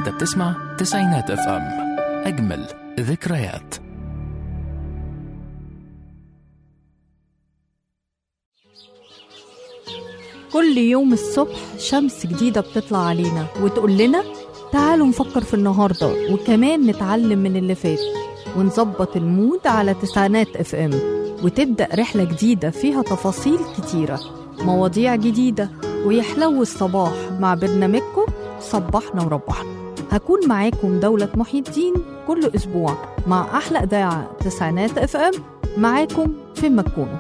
انت بتسمع تسعينات اف ام اجمل ذكريات كل يوم الصبح شمس جديدة بتطلع علينا وتقول لنا تعالوا نفكر في النهاردة وكمان نتعلم من اللي فات ونظبط المود على تسعينات اف ام وتبدأ رحلة جديدة فيها تفاصيل كتيرة مواضيع جديدة ويحلو الصباح مع برنامجكم صبحنا وربحنا هكون معاكم دولة محي الدين كل أسبوع مع أحلى إذاعة تسعينات اف ام معاكم فين ما تكونوا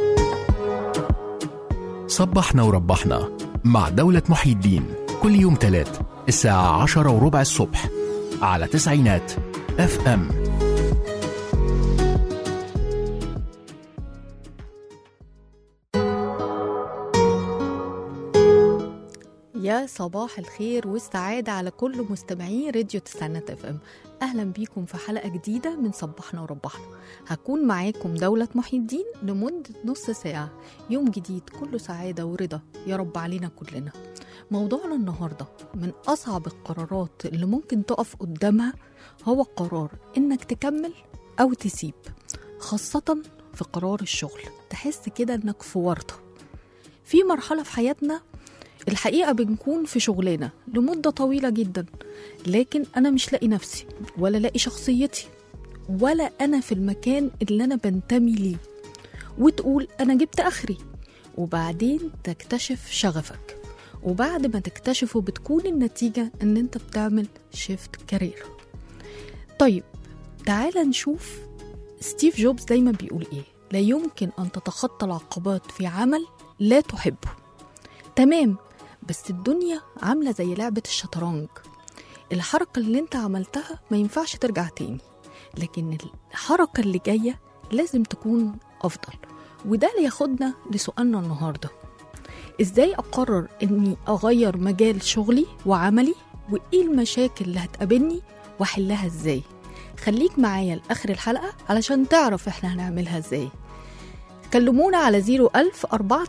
صبحنا وربحنا مع دولة محي الدين كل يوم تلات الساعة عشرة وربع الصبح على تسعينات اف ام يا صباح الخير والسعادة على كل مستمعين راديو تسعينات اف ام أهلا بيكم في حلقة جديدة من صبحنا وربحنا هكون معاكم دولة محي الدين لمدة نص ساعة يوم جديد كله سعادة ورضا يا رب علينا كلنا موضوعنا النهاردة من أصعب القرارات اللي ممكن تقف قدامها هو قرار إنك تكمل أو تسيب خاصة في قرار الشغل تحس كده إنك في ورطة في مرحلة في حياتنا الحقيقة بنكون في شغلنا لمدة طويلة جدا لكن أنا مش لاقي نفسي ولا لاقي شخصيتي ولا أنا في المكان اللي أنا بنتمي ليه وتقول أنا جبت آخري وبعدين تكتشف شغفك وبعد ما تكتشفه بتكون النتيجة إن أنت بتعمل شيفت كارير طيب تعال نشوف ستيف جوبز دايما بيقول إيه لا يمكن أن تتخطى العقبات في عمل لا تحبه تمام بس الدنيا عاملة زي لعبة الشطرنج الحركة اللي انت عملتها ما ينفعش ترجع تاني لكن الحركة اللي جاية لازم تكون أفضل وده اللي ياخدنا لسؤالنا النهاردة ازاي أقرر اني أغير مجال شغلي وعملي وإيه المشاكل اللي هتقابلني وأحلها ازاي خليك معايا لآخر الحلقة علشان تعرف احنا هنعملها ازاي كلمونا على 01000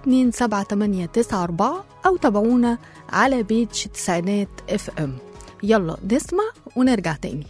427 أو تابعونا على بيج تسعينات اف ام يلا نسمع ونرجع تاني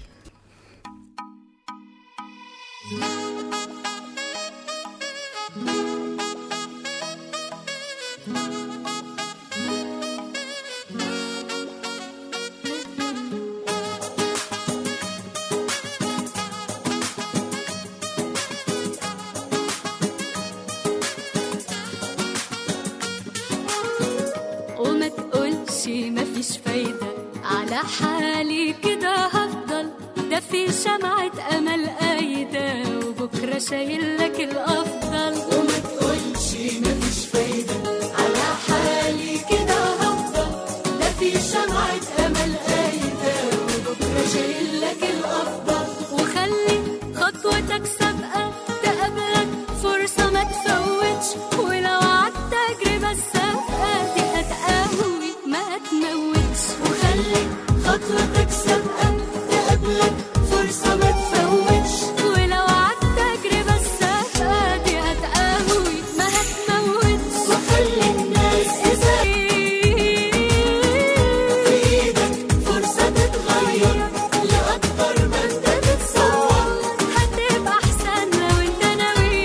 وما تقولش مفيش فايدة على حالي كده هفضل ده في شمعة أمل قايدة وبكرة شايل لك الأفضل وما تقولش مفيش فايدة على حالي كده هفضل ده في شمعة أمل قايدة وبكرة شايل لك الأفضل وخلي خطوتك سابقة تقابلك فرصة ما تفوتش ولو عدت تجربة السابقة دي هتقوي ما تموتش وخلي خطوتك سابقة تقابلك فرصة ما تفوتش ولو عدت تجربة السابقة دي هتقوي ما هتموتش وخلي الناس إذا في إيدك فرصة تتغير لأكبر ما أنت تتصور هتبقى أحسن لو أنت ناوي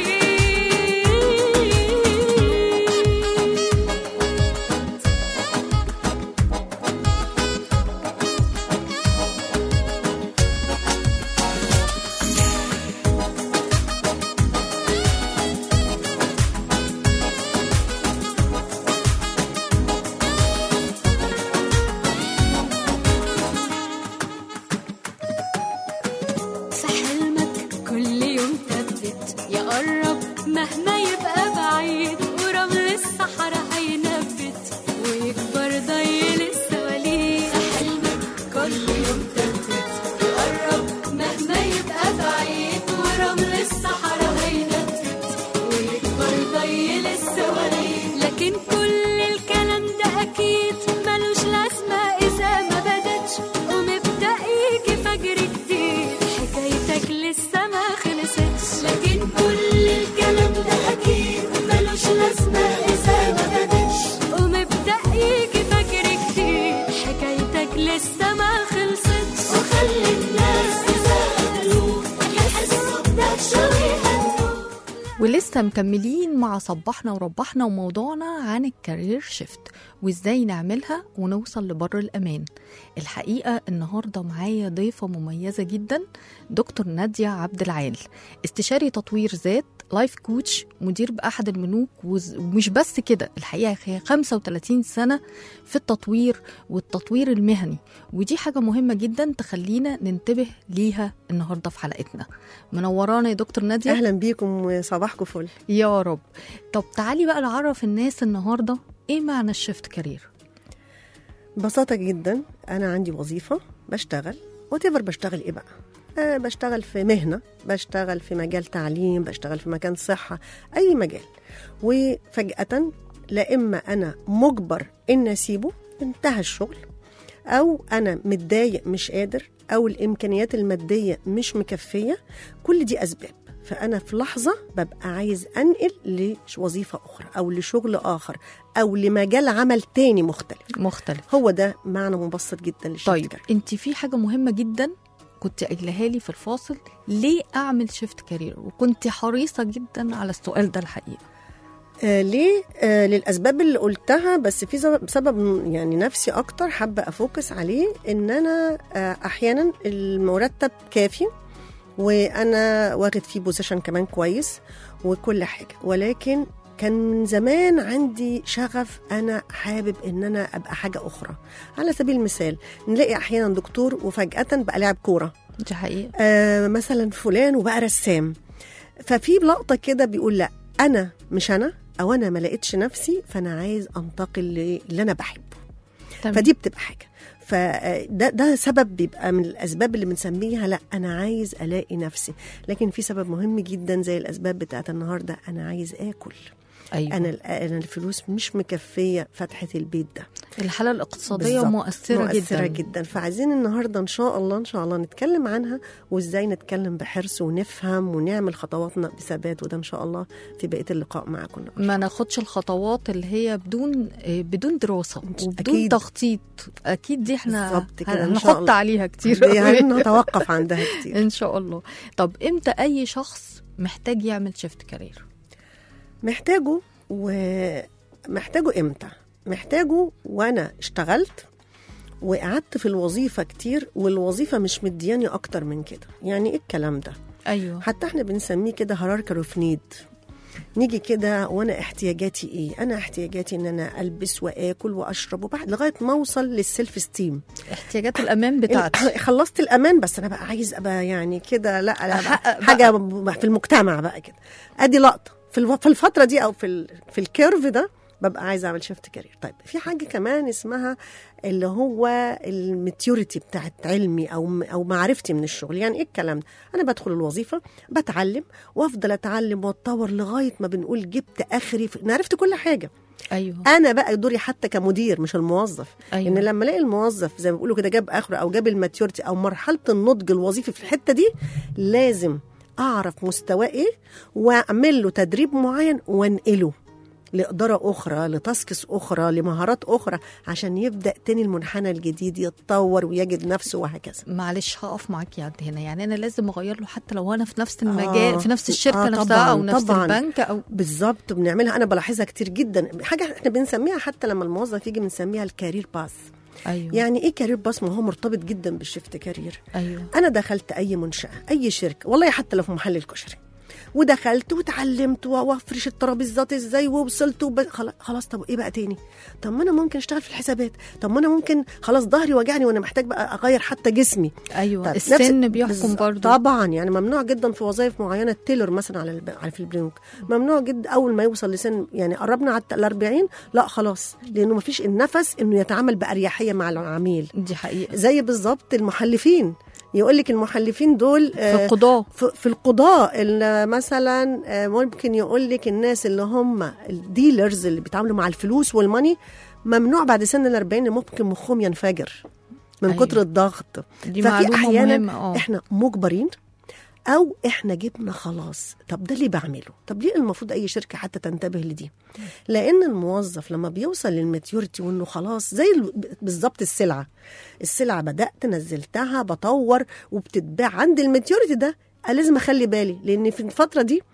ولسه مكملين مع صبحنا وربحنا وموضوعنا عن الكارير شيفت وازاي نعملها ونوصل لبر الامان الحقيقه النهارده معايا ضيفه مميزه جدا دكتور ناديه عبد العال استشاري تطوير ذات لايف كوتش مدير باحد المنوك وز- ومش بس كده الحقيقه هي 35 سنه في التطوير والتطوير المهني ودي حاجه مهمه جدا تخلينا ننتبه ليها النهارده في حلقتنا منورانا يا دكتور ناديه اهلا بيكم وصباحكم فل يا رب طب تعالي بقى نعرف الناس النهارده ايه معنى الشيفت كارير ببساطه جدا انا عندي وظيفه بشتغل وات بشتغل ايه بقى أه بشتغل في مهنه بشتغل في مجال تعليم بشتغل في مكان صحه اي مجال وفجاه لا اما انا مجبر ان اسيبه انتهى الشغل او انا متضايق مش قادر او الامكانيات الماديه مش مكفيه كل دي اسباب فانا في لحظه ببقى عايز انقل لوظيفه اخرى او لشغل اخر او لمجال عمل تاني مختلف مختلف هو ده معنى مبسط جدا للشيفت طيب كارير. انت في حاجه مهمه جدا كنت قايلها لي في الفاصل ليه اعمل شيفت كارير وكنت حريصه جدا على السؤال ده الحقيقه آه ليه؟ آه للاسباب اللي قلتها بس في سبب, سبب يعني نفسي اكتر حابه افوكس عليه ان انا آه احيانا المرتب كافي وانا واخد فيه بوزيشن كمان كويس وكل حاجه ولكن كان من زمان عندي شغف انا حابب ان انا ابقى حاجه اخرى على سبيل المثال نلاقي احيانا دكتور وفجاه بقى لاعب كوره دي حقيقه آه مثلا فلان وبقى رسام ففي لقطه كده بيقول لا انا مش انا او انا ما لقيتش نفسي فانا عايز انتقل للي انا بحبه تمام. فدي بتبقى حاجه فده ده سبب بيبقى من الاسباب اللي بنسميها لا انا عايز الاقي نفسي لكن في سبب مهم جدا زي الاسباب بتاعت النهارده انا عايز اكل ايوه انا انا الفلوس مش مكفيه فتحه البيت ده الحاله الاقتصاديه بالظبط. مؤثره, مؤثرة جدا جدا فعايزين النهارده ان شاء الله ان شاء الله نتكلم عنها وازاي نتكلم بحرص ونفهم ونعمل خطواتنا بثبات وده ان شاء الله في بقيه اللقاء معاكم النهاردة. ما ناخدش الخطوات اللي هي بدون آه، بدون دراسه وبدون أكيد. تخطيط اكيد دي احنا بالظبط كده، إن شاء هنحط الله. عليها كتير دي هنتوقف عندها كتير ان شاء الله طب امتى اي شخص محتاج يعمل شيفت كارير محتاجه ومحتاجه امتى محتاجه وانا اشتغلت وقعدت في الوظيفه كتير والوظيفه مش مدياني اكتر من كده يعني ايه الكلام ده ايوه حتى احنا بنسميه كده هراركر اوف نيد نيجي كده وانا احتياجاتي ايه انا احتياجاتي ان انا البس واكل واشرب وبعد لغايه ما اوصل للسيلف ستيم احتياجات الامان بتاعتي خلصت الامان بس انا بقى عايز ابقى يعني كده لا لا أحقق بقى حاجه في المجتمع بقى كده ادي لقطه في الو- في الفتره دي او في ال- في الكيرف ده ببقى عايزه اعمل شيفت كارير طيب في حاجه كمان اسمها اللي هو الماتيوريتي بتاعت علمي او م- او معرفتي من الشغل يعني ايه الكلام ده انا بدخل الوظيفه بتعلم وافضل اتعلم واتطور لغايه ما بنقول جبت اخري في... أنا عرفت كل حاجه ايوه انا بقى دوري حتى كمدير مش الموظف أيوة. ان لما الاقي الموظف زي ما بيقولوا كده جاب اخره او جاب الماتيورتي او مرحله النضج الوظيفي في الحته دي لازم اعرف مستواه ايه واعمل له تدريب معين وانقله لإدارة أخرى لتاسكس أخرى لمهارات أخرى عشان يبدأ تاني المنحنى الجديد يتطور ويجد نفسه وهكذا معلش هقف معاك يا هنا يعني انا لازم اغير له حتى لو انا في نفس المجال آه. في نفس الشركه آه، نفسها طبعاً، او نفس طبعاً. البنك او بالظبط بنعملها أنا بلاحظها كتير جدا حاجة احنا بنسميها حتى لما الموظف يجي بنسميها الكارير باس ايوه يعني ايه كارير باس ما هو مرتبط جدا بالشيفت كارير ايوه انا دخلت اي منشاه اي شركه والله حتى لو في محل الكشري ودخلت واتعلمت وافرش الترابيزات ازاي ووصلت وب... خلاص, خلاص طب ايه بقى تاني طب ما انا ممكن اشتغل في الحسابات طب ما انا ممكن خلاص ظهري وجعني وانا محتاج بقى اغير حتى جسمي ايوه طيب السن بيحكم بالظبط. برضو طبعا يعني ممنوع جدا في وظائف معينه التيلر مثلا على الب... على في البنوك ممنوع جدا اول ما يوصل لسن يعني قربنا على ال 40 لا خلاص لانه ما فيش النفس انه يتعامل باريحيه مع العميل دي حقيقه زي بالظبط المحلفين يقول لك المحلفين دول في آه، القضاء في في القضاء اللي مثلا آه، ممكن يقول لك الناس اللي هم الديلرز اللي بيتعاملوا مع الفلوس والماني ممنوع بعد سن ال 40 ممكن مخهم ينفجر من أيوة. كتر الضغط دي ففي معلومه احيانا مهمه اه احنا مجبرين او احنا جبنا خلاص طب ده اللي بعمله طب ليه المفروض اي شركه حتى تنتبه لدي لان الموظف لما بيوصل للماتيوريتي وانه خلاص زي ال- بالظبط السلعه السلعه بدات نزلتها بطور وبتتباع عند الماتيوريتي ده أنا لازم اخلي بالي لان في الفتره دي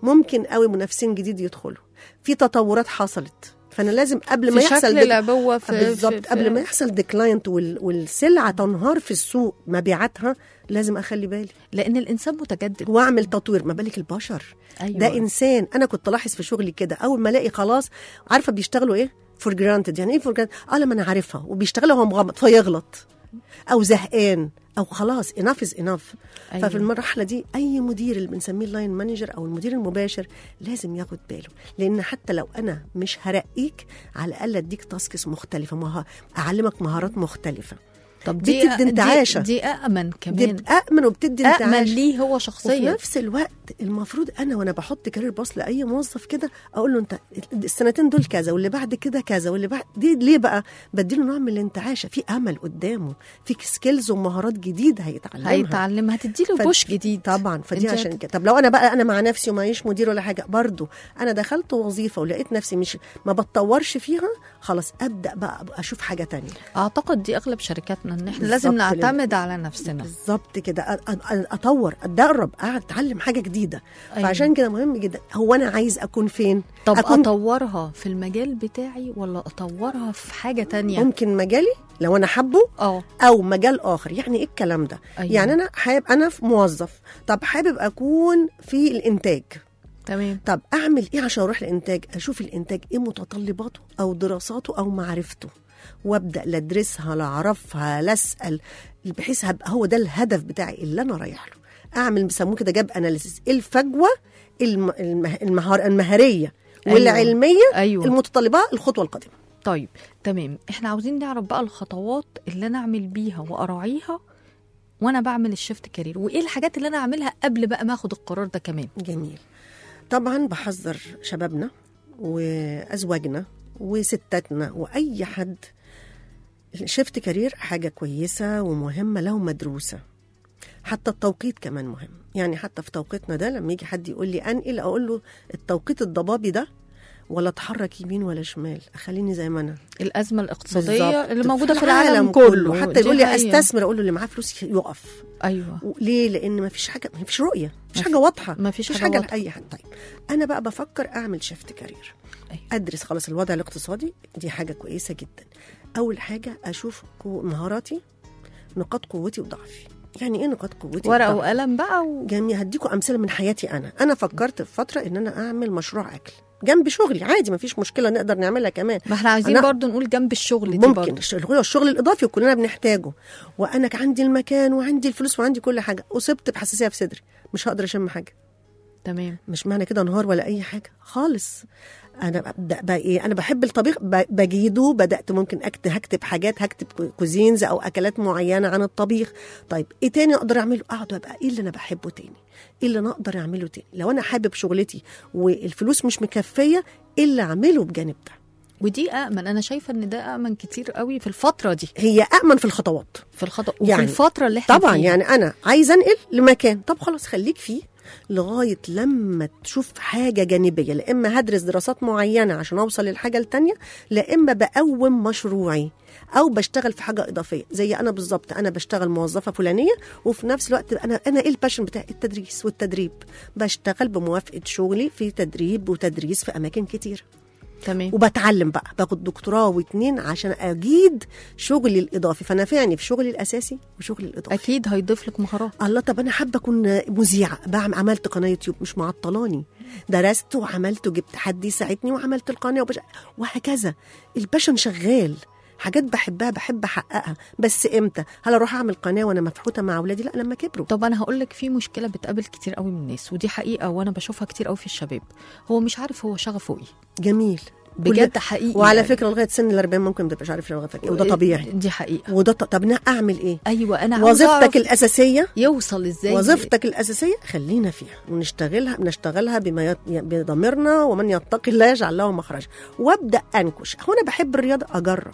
ممكن قوي منافسين جديد يدخلوا في تطورات حصلت فانا لازم قبل ما في يحصل شكل ديك- العبوه في بالظبط في- قبل ما في- يحصل ديكلاينت والسلعه تنهار في السوق مبيعاتها لازم اخلي بالي لان الانسان متجدد واعمل تطوير ما بالك البشر أيوة. ده انسان انا كنت لاحظ في شغلي كده اول ما الاقي خلاص عارفه بيشتغلوا ايه فور جرانتد يعني ايه فور جرانتد اه لما انا عارفها وبيشتغل وهو مغمض فيغلط او زهقان او خلاص اناف از اناف أيوة. ففي المرحله دي اي مدير اللي بنسميه اللاين مانجر او المدير المباشر لازم ياخد باله لان حتى لو انا مش هرقيك على الاقل اديك تاسكس مختلفه مه... اعلمك مهارات مختلفه طب دي دي بتدي انتعاشة. دي, دي أأمن دي كمان بتأمن وبتدي أأمن انتعاش ليه هو وفي شخصيا نفس الوقت المفروض انا وانا بحط كارير باص لاي موظف كده اقول له انت السنتين دول كذا واللي بعد كده كذا واللي بعد دي ليه بقى بديله نوع من الانتعاشه في امل قدامه في سكيلز ومهارات جديده هيتعلمها هيتعلم هتديله ف- بوش جديد طبعا فدي انت عشان هت- كده طب لو انا بقى انا مع نفسي ومعيش مدير ولا حاجه برضو انا دخلت وظيفه ولقيت نفسي مش ما بتطورش فيها خلاص ابدا بقى أبقى اشوف حاجه تانية اعتقد دي اغلب شركاتنا ان احنا بالظبط لازم كده. نعتمد على نفسنا بالظبط كده أ- أ- اطور اتدرب اتعلم حاجه جديده أيوة. أيوة. فعشان كده مهم جدا هو انا عايز اكون فين طب أكون اطورها في المجال بتاعي ولا اطورها في حاجه تانية ممكن مجالي لو انا حابه اه او مجال اخر يعني ايه الكلام ده أيوة. يعني انا حابب انا في موظف طب حابب اكون في الانتاج تمام طب اعمل ايه عشان اروح الانتاج اشوف الانتاج ايه متطلباته او دراساته او معرفته وابدا لا ادرسها لا اعرفها لا اسال بحيث هبقى هو ده الهدف بتاعي اللي انا رايح له اعمل بيسموه كده جاب اناليسيس الفجوه الم... المه... المهار... المهاريه أيوة. والعلميه ايوه المتطلبه الخطوه القادمه طيب تمام احنا عاوزين نعرف بقى الخطوات اللي انا اعمل بيها واراعيها وانا بعمل الشيفت كارير وايه الحاجات اللي انا اعملها قبل بقى ما اخد القرار ده كمان جميل طبعا بحذر شبابنا وازواجنا وستاتنا واي حد شفت كارير حاجه كويسه ومهمه لو مدروسه حتى التوقيت كمان مهم يعني حتى في توقيتنا ده لما يجي حد يقول لي انقل اقول له التوقيت الضبابي ده ولا اتحرك يمين ولا شمال خليني زي ما انا الازمه الاقتصاديه بالظبط. اللي موجوده في العالم كله حتى دي يقول لي حقيقة. استثمر اقول له اللي معاه فلوس يقف ايوه ليه لان ما فيش حاجه ما فيش رؤيه ما فيش ما حاجه في- واضحه ما فيش مفيش حاجة حاجه واضحة. لاي حد طيب انا بقى بفكر اعمل شيفت كارير أيوة. ادرس خلاص الوضع الاقتصادي دي حاجه كويسه جدا اول حاجه اشوف قو- مهاراتي نقاط قوتي وضعفي يعني ايه نقاط قوتي ورقه وضعفي؟ وقلم بقى و... جميل هديكم امثله من حياتي انا انا فكرت في فتره ان انا اعمل مشروع اكل جنب شغلي عادي ما فيش مشكله نقدر نعملها كمان ما احنا عايزين أنا- برضو نقول جنب الشغل دي ممكن برضو الشغل الشغل الاضافي وكلنا بنحتاجه وانا كان عندي المكان وعندي الفلوس وعندي كل حاجه اصبت بحساسيه في صدري مش هقدر اشم حاجه تمام مش معنى كده نهار ولا اي حاجه خالص انا ببدا بقى ايه انا بحب الطبيخ ب- بجيده بدات ممكن اكتب هكتب حاجات هكتب كو- كوزينز او اكلات معينه عن الطبيخ طيب ايه تاني اقدر اعمله اقعد ابقى ايه اللي انا بحبه تاني ايه اللي انا اقدر اعمله تاني لو انا حابب شغلتي والفلوس مش مكفيه ايه اللي اعمله بجانب ده ودي امن انا شايفه ان ده امن كتير قوي في الفتره دي هي امن في الخطوات في الخطا وفي يعني الفتره اللي احنا طبعا فيها. يعني انا عايزه انقل لمكان طب خلاص خليك فيه لغايه لما تشوف حاجه جانبيه لا اما هدرس دراسات معينه عشان اوصل للحاجه التانية لا اما بقوم مشروعي او بشتغل في حاجه اضافيه زي انا بالظبط انا بشتغل موظفه فلانيه وفي نفس الوقت انا انا ايه الباشن بتاعي التدريس والتدريب بشتغل بموافقه شغلي في تدريب وتدريس في اماكن كتير تمام وبتعلم بقى باخد دكتوراه واتنين عشان اجيد شغلي الاضافي فنافعني في شغلي الاساسي وشغلي الاضافي اكيد هيضيف لك مهارات الله طب انا حابه اكون مذيعه بعمل عملت قناه يوتيوب مش معطلاني درست وعملت وجبت حد يساعدني وعملت القناه وبش... وهكذا الباشن شغال حاجات بحبها بحب احققها بس امتى هل اروح اعمل قناه وانا مفحوطه مع اولادي لا لما كبروا طب انا هقول لك في مشكله بتقابل كتير قوي من الناس ودي حقيقه وانا بشوفها كتير قوي في الشباب هو مش عارف هو شغفه ايه جميل بجد حقيقي وعلى يعني. فكره لغايه سن ال 40 ممكن ما تبقاش عارف شغفك ايه وده طبيعي دي حقيقه وده ط- طب أنا اعمل ايه ايوه انا عاوزة وظيفتك أعرف الاساسيه يوصل ازاي وظيفتك الأساسية خلينا فيها ونشتغلها نشتغلها بما يط... بضميرنا ومن يتقي الله يجعل له مخرجا وابدا انكش هو انا بحب الرياضه اجرب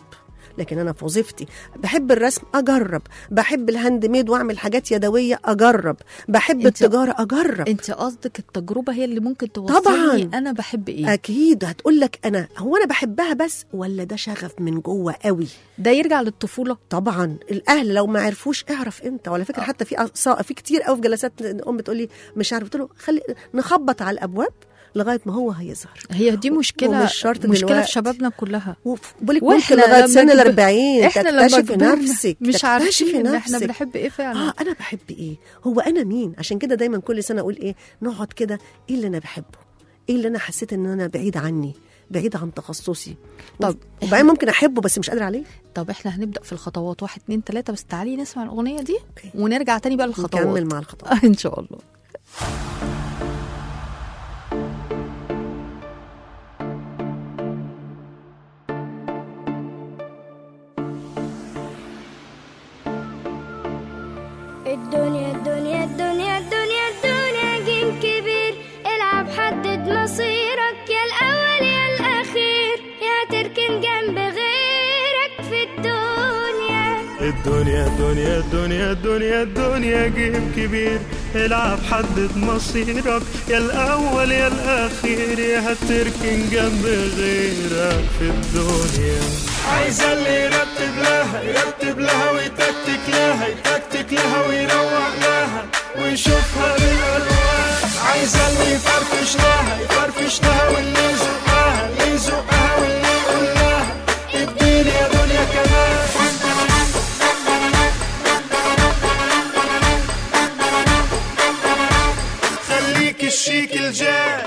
لكن انا في وظيفتي بحب الرسم اجرب بحب الهاند ميد واعمل حاجات يدويه اجرب بحب انت- التجاره اجرب انت قصدك التجربه هي اللي ممكن توصلني طبعاً. انا بحب ايه اكيد هتقول لك انا هو انا بحبها بس ولا ده شغف من جوه قوي ده يرجع للطفوله طبعا الاهل لو ما عرفوش اعرف امتى وعلى فكره حتى في أص- في كتير قوي في جلسات ام بتقول لي مش عارف قلت له خلي نخبط على الابواب لغايه ما هو هيظهر هي دي مشكله ومش شرط مشكله دلوقتي. في شبابنا كلها بقولك وإحنا ممكن لغايه لما سن كبر- ال 40 احنا لما تكتشفي كبرنا نفسك مش تكتشفي عارفين ان احنا نفسك. بنحب ايه فعلا اه انا بحب ايه هو انا مين عشان كده دايما كل سنه اقول ايه نقعد كده ايه اللي انا بحبه ايه اللي انا حسيت ان انا بعيد عني بعيد عن تخصصي طب وبعدين ممكن احبه بس مش قادره عليه طب احنا هنبدا في الخطوات واحد اتنين تلاته بس تعالي نسمع الاغنيه دي أوكي. ونرجع تاني بقى للخطوات نكمل مع الخطوات ان شاء الله الدنيا الدنيا الدنيا الدنيا الدنيا جيم كبير العب حدد مصيرك يا الأول يا الأخير يا تركن جنب غيرك في الدنيا الدنيا الدنيا الدنيا الدنيا الدنيا جيم كبير العب حدد مصيرك يا الأول يا الأخير يا هتركن جنب غيرك في الدنيا عايزة اللي يرتب لها يرتب لها ويتكتك لها يتكتك لها ويروق لها ويشوفها بالألوان عايزة اللي يفرفش لها يفرفش لها واللي يزقها اللي يزقها واللي يقول لها اديني يا دنيا كمان خليك الشيك الجاي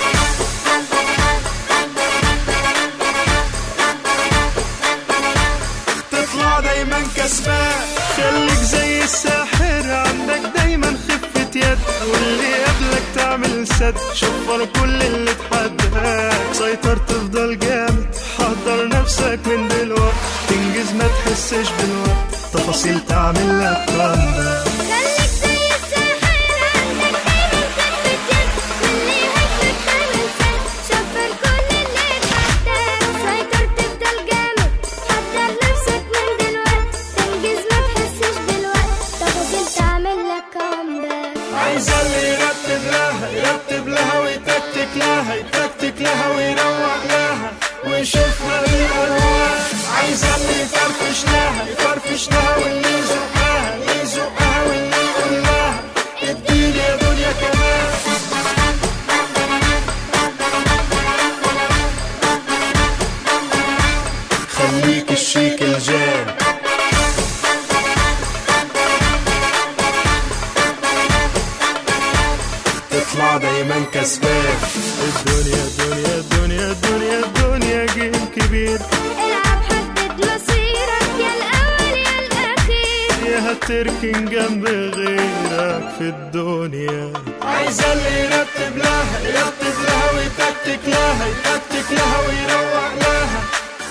تطلع دايما كسبان خليك زي الساحر عندك دايما خفة يد واللي قبلك تعمل سد شفر كل اللي تحداك سيطر تفضل جامد حضر نفسك من دلوقت تنجز ما تحسش بالوقت تفاصيل تعمل لك كومباك خليك زي الساحر عندك دايما خفة يد واللي يهزك تعمل سد شفر كل اللي اتحداك سيطر تفضل جامد حضر نفسك من دلوقت تنجز ما تحسش بالوقت تفاصيل تعمل لك كومباك عايزة اللي يرتب لها يرتب لها ويتكتك لها يتكتك لها ويروق لها ويشوفها بالألوان عايزة اللي يفرفش لها يفرفش لها واللي يزقها اللي يزقها واللي يقول لها اديني يا دنيا كمان خليك الشيك الجان تطلع دايما كسبان الدنيا الدنيا الدنيا الدنيا الدنيا جيم كبير العب حدد مصيرك يا الأول يا الأخير يا هتركن جنب غيرك في الدنيا عايزة اللي يرتب لها يرتب لها ويتكتك لها يتكتك لها ويروق لها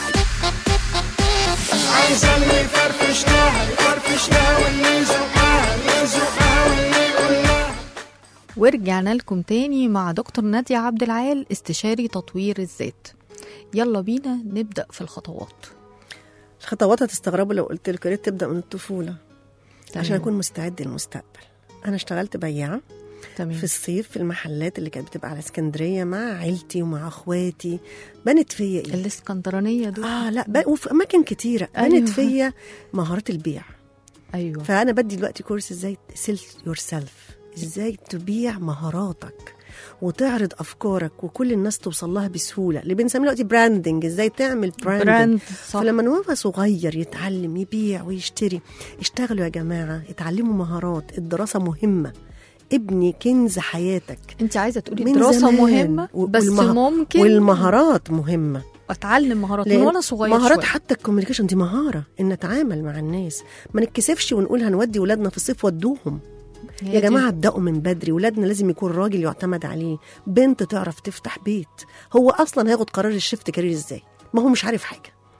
عايزة اللي يفرفش لها يفرفش لها واللي يزقها اللي يزقها واللي يقول لها ورجعنا لكم تاني مع دكتور نادية عبد العال استشاري تطوير الذات يلا بينا نبدأ في الخطوات الخطوات هتستغربوا لو قلت لكم يا ريت تبدا من الطفوله عشان تمام. اكون مستعد للمستقبل انا اشتغلت بياعه تمام في الصيف في المحلات اللي كانت بتبقى على اسكندريه مع عيلتي ومع اخواتي بنت فيا ايه الاسكندرانية دول اه لا ب... وفي اماكن كتيره أيوة. بنت فيا مهارات البيع ايوه فانا بدي دلوقتي كورس ازاي سيل يور سيلف ازاي تبيع مهاراتك وتعرض افكارك وكل الناس توصل لها بسهوله اللي بنسميه دلوقتي براندنج ازاي تعمل براندنج براند صح فلما هو صغير يتعلم يبيع ويشتري اشتغلوا يا جماعه اتعلموا مهارات الدراسه مهمه ابني كنز حياتك انت عايزه تقولي من الدراسه زمان. مهمه و- بس والمه- ممكن والمهارات مهمه اتعلم مهارات من لأن وانا صغير مهارات شوية. حتى الكوميونيكيشن دي مهاره ان نتعامل مع الناس ما نتكسفش ونقول هنودي ولادنا في الصيف ودوهم هي يا دي. جماعه ابداوا من بدري ولادنا لازم يكون راجل يعتمد عليه بنت تعرف تفتح بيت هو اصلا هياخد قرار الشفت كارير ازاي ما هو مش عارف حاجه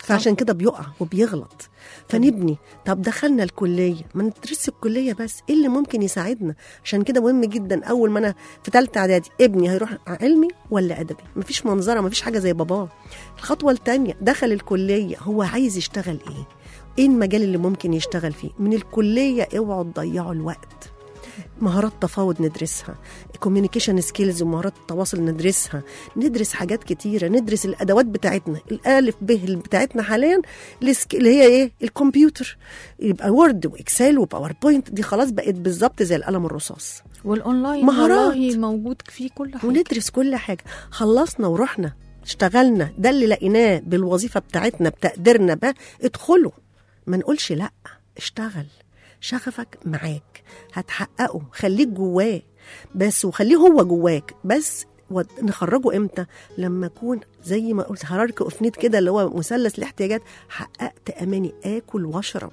فعشان كده بيقع وبيغلط فنبني طب دخلنا الكليه ما ندرس الكليه بس ايه اللي ممكن يساعدنا عشان كده مهم جدا اول ما انا في ثالثه اعدادي ابني هيروح علمي ولا ادبي مفيش منظره مفيش حاجه زي باباه الخطوه الثانيه دخل الكليه هو عايز يشتغل ايه ايه المجال اللي ممكن يشتغل فيه من الكليه اوعوا تضيعوا الوقت مهارات تفاوض ندرسها كوميونيكيشن سكيلز ومهارات التواصل ندرسها ندرس حاجات كتيرة ندرس الأدوات بتاعتنا الألف ب بتاعتنا حاليا السك- اللي هي إيه الكمبيوتر يبقى وورد وإكسل وباوربوينت دي خلاص بقت بالظبط زي القلم الرصاص والاونلاين مهارات. والله موجود فيه كل حاجه وندرس كل حاجة خلصنا ورحنا اشتغلنا ده اللي لقيناه بالوظيفة بتاعتنا بتقديرنا بقى ادخلوا ما نقولش لا اشتغل شغفك معاك هتحققه خليك جواه بس وخليه هو جواك بس ود- نخرجه امتى لما اكون زي ما قلت هراركي اوف نيد كده اللي هو مثلث الاحتياجات حققت اماني اكل واشرب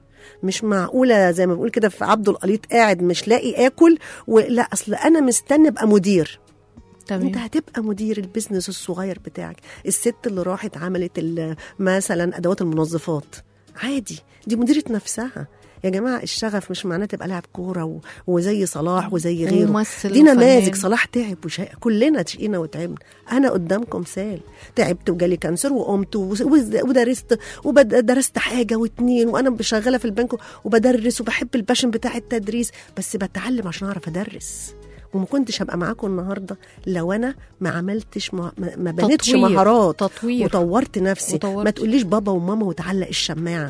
مش معقوله زي ما بقول كده في عبد القليط قاعد مش لاقي اكل ولا اصل انا مستني ابقى مدير انت تمام هتبقى مدير البيزنس الصغير بتاعك الست اللي راحت عملت ال- مثلا ادوات المنظفات عادي دي مديره نفسها يا جماعه الشغف مش معناه تبقى لاعب كوره و... وزي صلاح وزي غيره وممثل دي نماذج وفنان. صلاح تعب وشا... كلنا شقينا وتعبنا انا قدامكم مثال تعبت وجالي كانسر وقمت و- وز- ودرست ودرست حاجه واتنين وانا شغاله في البنك وبدرس وبحب الباشن بتاع التدريس بس بتعلم عشان اعرف ادرس وما كنتش هبقى معاكم النهارده لو انا ما عملتش ما, ما ما بنيتش تطوير. مهارات تطوير. وطورت نفسي وطورت. ما تقوليش بابا وماما وتعلق الشماعه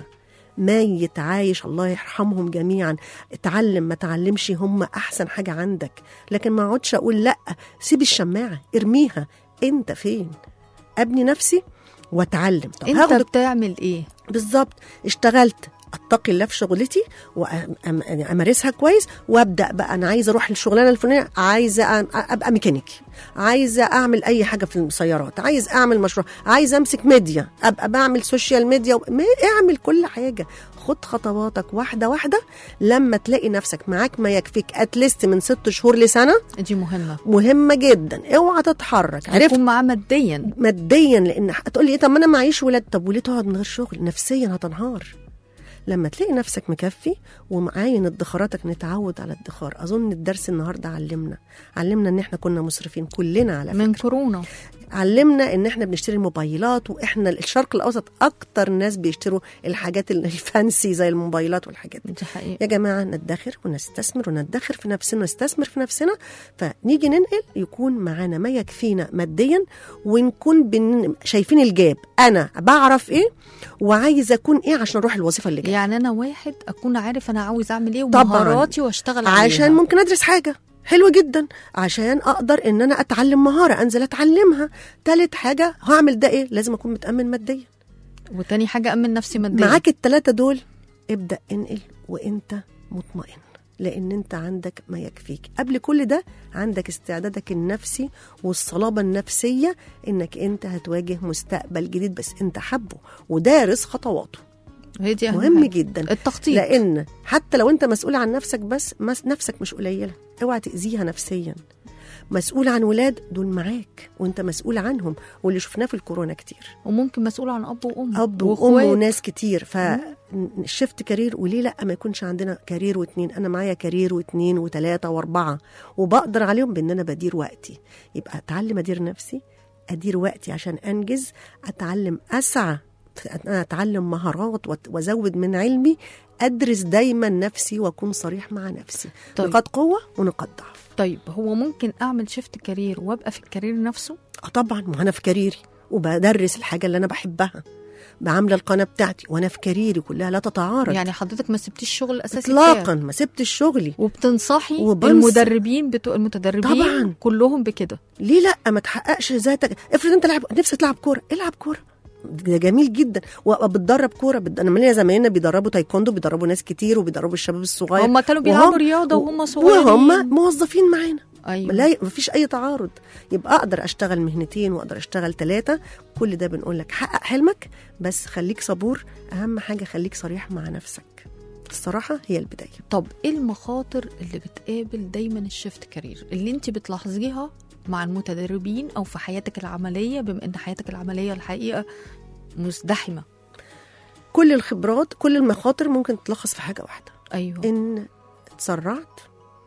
ميت عايش الله يرحمهم جميعا اتعلم ما تعلمش هم احسن حاجه عندك لكن ما اقعدش اقول لا سيب الشماعه ارميها انت فين ابني نفسي واتعلم طب انت هاخد بتعمل ايه بالظبط اشتغلت اتقي الله في شغلتي وامارسها كويس وابدا بقى انا عايزه اروح الشغلانه الفلانيه عايزه أ- ابقى ميكانيكي عايزه اعمل اي حاجه في السيارات عايز اعمل مشروع عايزه امسك ميديا ابقى بعمل سوشيال ميديا وب- ما- اعمل كل حاجه خد خطواتك واحده واحده لما تلاقي نفسك معاك ما يكفيك اتليست من ست شهور لسنه دي مهمه مهمه جدا اوعى تتحرك عرفت يكون معاه ماديا ماديا لان هتقول لي ايه طب ما انا معيش ولاد طب وليه تقعد من غير شغل نفسيا هتنهار لما تلاقي نفسك مكفي ومعاين ادخاراتك نتعود على الادخار اظن الدرس النهارده علمنا علمنا ان احنا كنا مسرفين كلنا على من فكره كورونا علمنا ان احنا بنشتري موبايلات واحنا الشرق الاوسط اكتر ناس بيشتروا الحاجات ال- الفانسي زي الموبايلات والحاجات دي دي حقيقه يا جماعه ندخر ونستثمر وندخر في نفسنا ونستثمر في نفسنا فنيجي ننقل يكون معانا ما يكفينا ماديا ونكون بن... شايفين الجاب انا بعرف ايه وعايزه اكون ايه عشان اروح الوظيفه اللي جايه يعني انا واحد اكون عارف انا عاوز اعمل ايه طبعاً. ومهاراتي واشتغل عليها عشان ممكن ادرس حاجه حلو جدا عشان اقدر ان انا اتعلم مهاره انزل اتعلمها تالت حاجه هعمل ده ايه لازم اكون متامن ماديا وتاني حاجه امن نفسي ماديا معاك التلاتة دول ابدأ انقل وانت مطمئن لان انت عندك ما يكفيك قبل كل ده عندك استعدادك النفسي والصلابة النفسية انك انت هتواجه مستقبل جديد بس انت حبه ودارس خطواته هي دي أهم مهم حاجة. جدا التخطيط لان حتى لو انت مسؤول عن نفسك بس مس- نفسك مش قليله اوعى تاذيها نفسيا مسؤول عن ولاد دول معاك وانت مسؤول عنهم واللي شفناه في الكورونا كتير وممكن مسؤول عن اب وام اب وام وإخوات. وناس كتير فشفت كارير وليه لا ما يكونش عندنا كارير واتنين انا معايا كارير واتنين وتلاته واربعه وبقدر عليهم بان انا بدير وقتي يبقى اتعلم ادير نفسي ادير وقتي عشان انجز اتعلم اسعى انا اتعلم مهارات وت- وازود من علمي ادرس دايما نفسي واكون صريح مع نفسي طيب. نقاط قوه ونقاط ضعف طيب هو ممكن اعمل شيفت كارير وابقى في الكارير نفسه اه طبعا ما انا في كاريري وبدرس الحاجه اللي انا بحبها بعمل القناه بتاعتي وانا في كاريري كلها لا تتعارض يعني حضرتك ما سبتيش الشغل الاساسي اطلاقا بتاعك. ما سبتش شغلي وبتنصحي وبنصح. المدربين بتوع المتدربين طبعاً. كلهم بكده ليه لا ما تحققش ذاتك افرض انت لعب نفسك تلعب كوره العب كوره ده جميل جدا وابقى بتدرب كوره بت... انا ليا زمايلنا بيدربوا تايكوندو بيدربوا ناس كتير وبيدربوا الشباب الصغير هم كانوا بيلعبوا وهم- رياضه وهم صغيرين وهم موظفين معانا ايوه لا ما فيش اي تعارض يبقى اقدر اشتغل مهنتين واقدر اشتغل ثلاثه كل ده بنقول لك حقق حلمك بس خليك صبور اهم حاجه خليك صريح مع نفسك الصراحه هي البدايه طب ايه المخاطر اللي بتقابل دايما الشيفت كارير اللي انت بتلاحظيها مع المتدربين او في حياتك العمليه بما ان حياتك العمليه الحقيقه مزدحمه كل الخبرات كل المخاطر ممكن تتلخص في حاجه واحده ايوه ان اتسرعت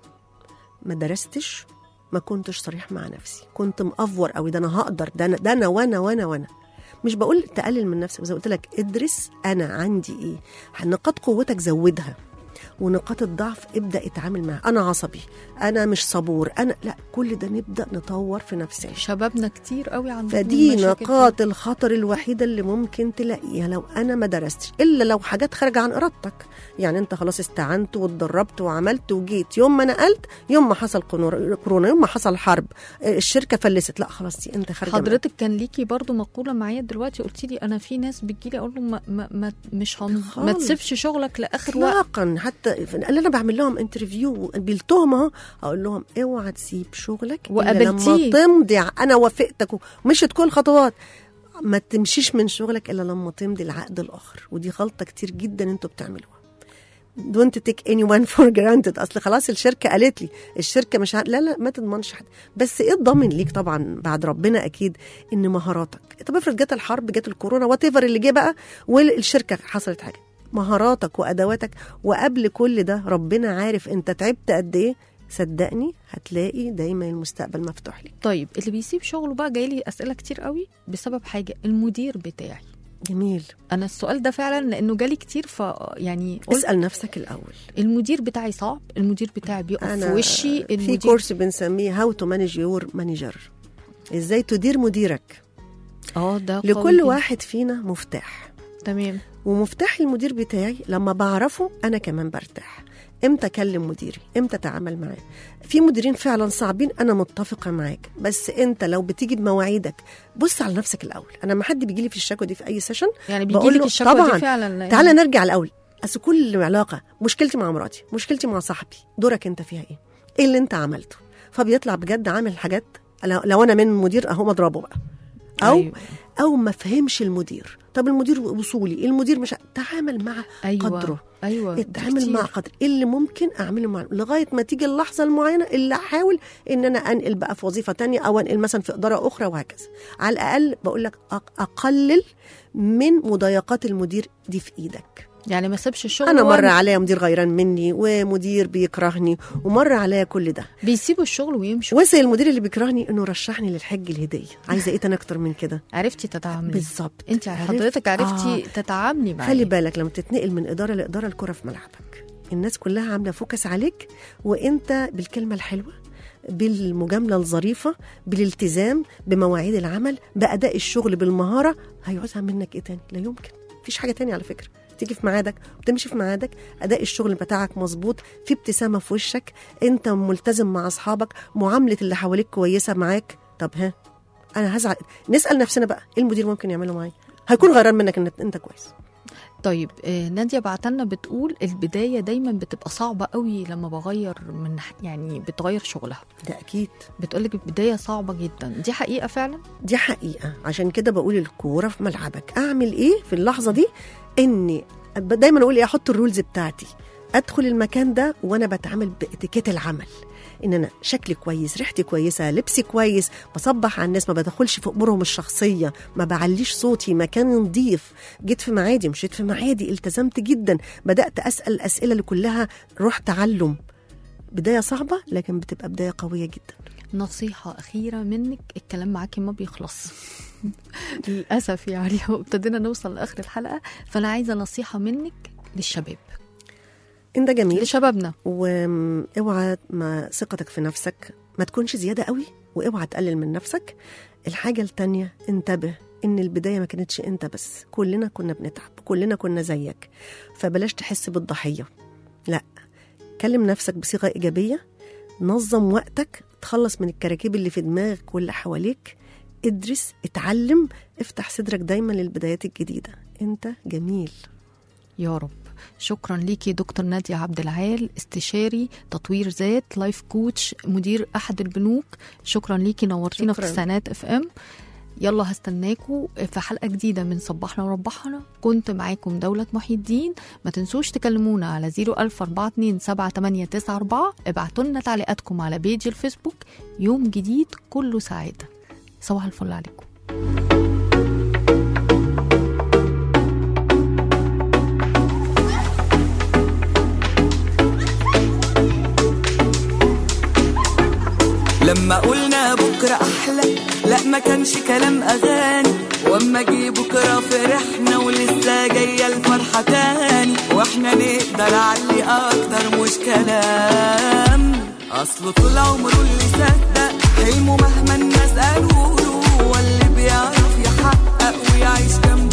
ما درستش ما كنتش صريح مع نفسي كنت مأفور قوي ده انا هقدر ده انا ده انا وانا وانا وانا مش بقول تقلل من نفسك زي ما قلت لك ادرس انا عندي ايه نقاط قوتك زودها ونقاط الضعف ابدا اتعامل معاها انا عصبي انا مش صبور انا لا كل ده نبدا نطور في نفسنا شبابنا كتير قوي عندهم فدي مشاكل نقاط الخطر الوحيده اللي ممكن تلاقيها لو انا ما درستش الا لو حاجات خارجه عن ارادتك يعني انت خلاص استعنت واتدربت وعملت وجيت يوم ما نقلت يوم ما حصل قنور- كورونا يوم ما حصل حرب الشركه فلست لا خلاص دي انت خارجه من- حضرتك كان ليكي برضو مقوله معايا دلوقتي قلت لي انا في ناس بتجيلي اقول لهم ما, ما, ما مش هن... ما خالص. تسيبش شغلك لاخر وقت اطلاقا حتى اللي انا بعمل لهم انترفيو وقابلتهم اهو اقول لهم اوعى تسيب شغلك إلا وقابلتيه. لما تمضي ع- انا وافقتك ومشت كل الخطوات ما تمشيش من شغلك الا لما تمضي العقد الاخر ودي غلطه كتير جدا انتوا بتعملوها دونت تيك اني وان فور جرانتد اصل خلاص الشركه قالت لي الشركه مش ع... لا لا ما تضمنش حد بس ايه الضامن ليك طبعا بعد ربنا اكيد ان مهاراتك طب افرض جت الحرب جت الكورونا وات اللي جه بقى والشركه حصلت حاجه مهاراتك وادواتك وقبل كل ده ربنا عارف انت تعبت قد ايه صدقني هتلاقي دايما المستقبل مفتوح لك طيب اللي بيسيب شغله بقى جايلي اسئله كتير قوي بسبب حاجه المدير بتاعي جميل انا السؤال ده فعلا لانه جالي كتير ف يعني قلت اسال نفسك الاول المدير بتاعي صعب المدير بتاعي بيقف في انا وشي في المدير كورس بنسميه هاو تو مانج يور مانجر ازاي تدير مديرك اه ده قوي لكل جداً. واحد فينا مفتاح تمام ومفتاح المدير بتاعي لما بعرفه انا كمان برتاح امتى اكلم مديري امتى اتعامل معاه في مديرين فعلا صعبين انا متفقه معاك بس انت لو بتيجي بمواعيدك بص على نفسك الاول انا لما حد بيجي لي في الشكوى دي في اي سيشن يعني بقول بيجي لك له الشكوى طبعاً. دي فعلا لأن- تعالى نرجع الاول اصل كل علاقه مشكلتي مع مراتي مشكلتي مع صاحبي دورك انت فيها ايه ايه اللي انت عملته فبيطلع بجد عامل حاجات لو لو انا من مدير اهو اضربه بقى او أيوة. أيوة. او ما فهمش المدير طب المدير وصولي المدير مش تعامل مع ايوه قدره ايوه ده اتعامل كتير. مع قدر إيه اللي ممكن اعمله مع لغايه ما تيجي اللحظه المعينه اللي احاول ان انا انقل بقى في وظيفه تانية او انقل مثلا في اداره اخرى وهكذا على الاقل بقول لك أق- اقلل من مضايقات المدير دي في ايدك يعني ما سيبش الشغل انا مر وأنا- عليا مدير غيران مني ومدير بيكرهني ومر عليا كل ده بيسيبوا الشغل ويمشوا وصل المدير اللي بيكرهني انه رشحني للحج الهديه عايزه ايه تاني اكتر من كده عرفتي تتعاملي بالظبط انت عرفت؟ حضرتك عرفتي آه. آه. تتعاملي معاه خلي بالك لما تتنقل من اداره لاداره الكره في ملعبك الناس كلها عامله فوكس عليك وانت بالكلمه الحلوه بالمجامله الظريفه بالالتزام بمواعيد العمل باداء الشغل بالمهاره هيعوزها منك ايه تاني لا يمكن مفيش حاجه تانية على فكره تيجي في ميعادك وتمشي في ميعادك اداء الشغل بتاعك مظبوط في ابتسامه في وشك انت ملتزم مع اصحابك معامله اللي حواليك كويسه معاك طب ها انا هزعل نسال نفسنا بقى ايه المدير ممكن يعمله معايا هيكون غيران منك ان انت كويس طيب آه، ناديه بعتلنا بتقول البدايه دايما بتبقى صعبه قوي لما بغير من يعني بتغير شغلها ده اكيد بتقولك البدايه صعبه جدا دي حقيقه فعلا دي حقيقة عشان كده بقول الكورة في ملعبك أعمل إيه في اللحظة دي إني دايما أقول إيه أحط الرولز بتاعتي أدخل المكان ده وأنا بتعامل بإتيكيت العمل إن أنا شكلي كويس ريحتي كويسة لبسي كويس بصبح على الناس ما بدخلش في أمورهم الشخصية ما بعليش صوتي مكان نظيف جيت في معادي مشيت في معادي التزمت جدا بدأت أسأل الأسئلة اللي كلها روح تعلم بداية صعبة لكن بتبقى بداية قوية جدا نصيحة أخيرة منك الكلام معاكي ما بيخلص للأسف يعني ابتدينا نوصل لآخر الحلقة فأنا عايزة نصيحة منك للشباب إن ده جميل لشبابنا واوعى ما ثقتك في نفسك ما تكونش زياده قوي واوعى تقلل من نفسك الحاجه التانية انتبه ان البدايه ما كانتش انت بس كلنا كنا بنتعب كلنا كنا زيك فبلاش تحس بالضحيه لا كلم نفسك بصيغه ايجابيه نظم وقتك تخلص من الكراكيب اللي في دماغك واللي حواليك ادرس اتعلم افتح صدرك دايما للبدايات الجديده انت جميل يا رب شكرا ليكي دكتور نادية عبد العال استشاري تطوير ذات لايف كوتش مدير أحد البنوك شكرا ليكي نورتينا في شكراً. السنات اف ام يلا هستناكم في حلقة جديدة من صباحنا وربحنا كنت معاكم دولة محي الدين ما تنسوش تكلمونا على 014278994 ابعتوا لنا تعليقاتكم على بيج الفيسبوك يوم جديد كله سعادة صباح الفل عليكم بكرة أحلى لا ما كانش كلام أغاني واما جه بكرة فرحنا ولسه جاية الفرحة تاني واحنا نقدر علي أكتر مش كلام أصله طول عمره اللي صدق حلمه مهما الناس قالوا له هو اللي بيعرف يحقق ويعيش جنب